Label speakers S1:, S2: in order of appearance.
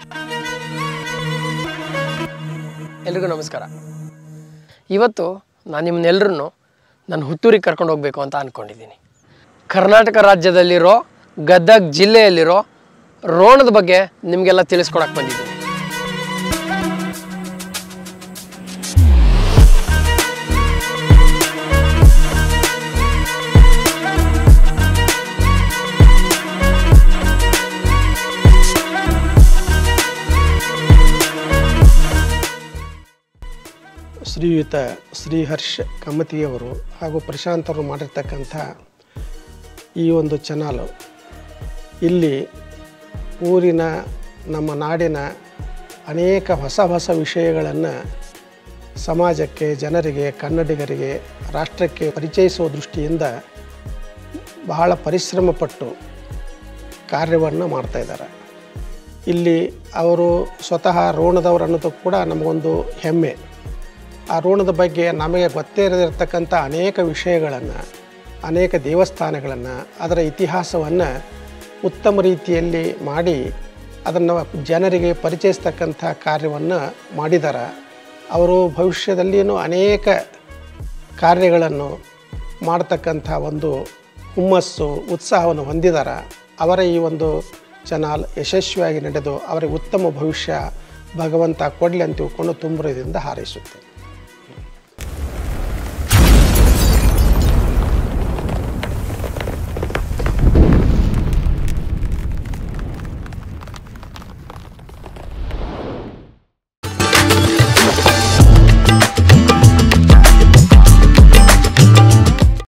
S1: ಎಲ್ರಿಗೂ ನಮಸ್ಕಾರ ಇವತ್ತು ನಾನು ನಿಮ್ಮನ್ನೆಲ್ಲರನ್ನು ನಾನು ಹುತ್ತೂರಿಗೆ ಕರ್ಕೊಂಡು ಹೋಗಬೇಕು ಅಂತ ಅಂದ್ಕೊಂಡಿದ್ದೀನಿ ಕರ್ನಾಟಕ ರಾಜ್ಯದಲ್ಲಿರೋ ಗದಗ್ ಜಿಲ್ಲೆಯಲ್ಲಿರೋ ರೋಣದ ಬಗ್ಗೆ ನಿಮಗೆಲ್ಲ ತಿಳಿಸ್ಕೊಡಕ್ಕೆ ಬಂದಿದ್ದೀನಿ
S2: ಶ್ರೀಯುತ ಶ್ರೀಹರ್ಷ ಕಮ್ಮತಿಯವರು ಹಾಗೂ ಪ್ರಶಾಂತ್ ಅವರು ಮಾಡಿರ್ತಕ್ಕಂಥ ಈ ಒಂದು ಚಾನಲು ಇಲ್ಲಿ ಊರಿನ ನಮ್ಮ ನಾಡಿನ ಅನೇಕ ಹೊಸ ಹೊಸ ವಿಷಯಗಳನ್ನು ಸಮಾಜಕ್ಕೆ ಜನರಿಗೆ ಕನ್ನಡಿಗರಿಗೆ ರಾಷ್ಟ್ರಕ್ಕೆ ಪರಿಚಯಿಸುವ ದೃಷ್ಟಿಯಿಂದ ಬಹಳ ಪರಿಶ್ರಮಪಟ್ಟು ಕಾರ್ಯವನ್ನು ಮಾಡ್ತಾ ಇದ್ದಾರೆ ಇಲ್ಲಿ ಅವರು ಸ್ವತಃ ರೋಣದವರು ಅನ್ನೋದು ಕೂಡ ನಮಗೊಂದು ಹೆಮ್ಮೆ ಆ ರೋಣದ ಬಗ್ಗೆ ನಮಗೆ ಗೊತ್ತೇ ಇರದಿರ್ತಕ್ಕಂಥ ಅನೇಕ ವಿಷಯಗಳನ್ನು ಅನೇಕ ದೇವಸ್ಥಾನಗಳನ್ನು ಅದರ ಇತಿಹಾಸವನ್ನು ಉತ್ತಮ ರೀತಿಯಲ್ಲಿ ಮಾಡಿ ಅದನ್ನು ಜನರಿಗೆ ಪರಿಚಯಿಸ್ತಕ್ಕಂಥ ಕಾರ್ಯವನ್ನು ಮಾಡಿದ್ದಾರೆ ಅವರು ಭವಿಷ್ಯದಲ್ಲಿಯೂ ಅನೇಕ ಕಾರ್ಯಗಳನ್ನು ಮಾಡ್ತಕ್ಕಂಥ ಒಂದು ಹುಮ್ಮಸ್ಸು ಉತ್ಸಾಹವನ್ನು ಹೊಂದಿದ್ದಾರೆ ಅವರ ಈ ಒಂದು ಚಾನಲ್ ಯಶಸ್ವಿಯಾಗಿ ನಡೆದು ಅವರಿಗೆ ಉತ್ತಮ ಭವಿಷ್ಯ ಭಗವಂತ ಕೊಡಲಿ ಅಂತ ತಿಳ್ಕೊಂಡು ತುಂಬ ಹೃದಯದಿಂದ ಹಾರೈಸುತ್ತೇನೆ